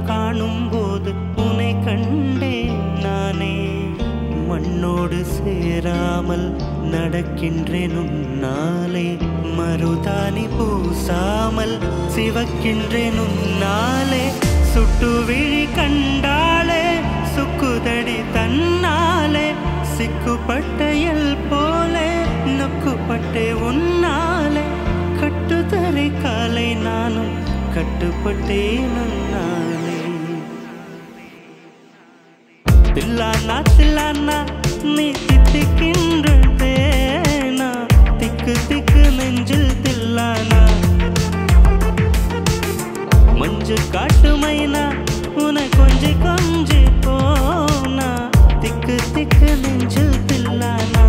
காணும் போது உன்னை கண்டேன் நானே மண்ணோடு சேராமல் நடக்கின்றேன் உன்னாலே மருதாணி பூசாமல் சிவக்கின்றேன் உன்னாலே சுட்டு விழி கண்டாலே சுக்குதடி தன்னாலே சிக்குப்பட்டையல் போலே நொக்குப்பட்டே உன்னாலே கட்டுத்தரை காலை நானும் கட்டுப்பட்டேன் உன்னாலே தில்லானா தில்லானா நீ தித்திக்கின்ற தேனா திக்கு திக்கு நெஞ்சில் தில்லானா மஞ்சு காட்டு மைனா உன கொஞ்சி கொஞ்சி போனா திக்கு திக்கு நெஞ்சில் தில்லானா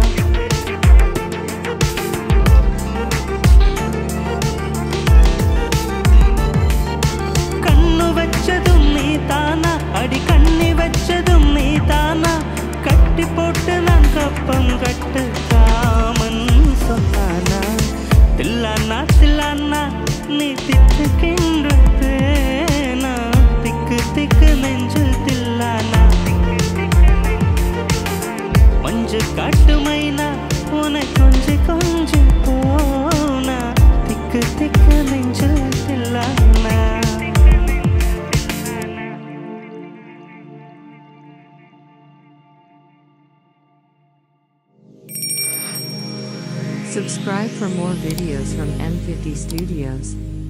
கண்ணு வச்சதும் நீ தானா அடி கண்ணி வச்சதும் நீ தானா கட்டி போட்டு நான் கப்பம் கட்டு காமன் சொன்னானா தில்லானா தில்லானா நீ திட்டுக்கின்ற தேனா திக்கு திக்கு நெஞ்சில் தில்லானா மஞ்சு காட்டு மைனா உன கொஞ்சி கொஞ்சி போனா திக்கு திக்கு நெஞ்சில் தில்லானா Subscribe for more videos from M50 Studios.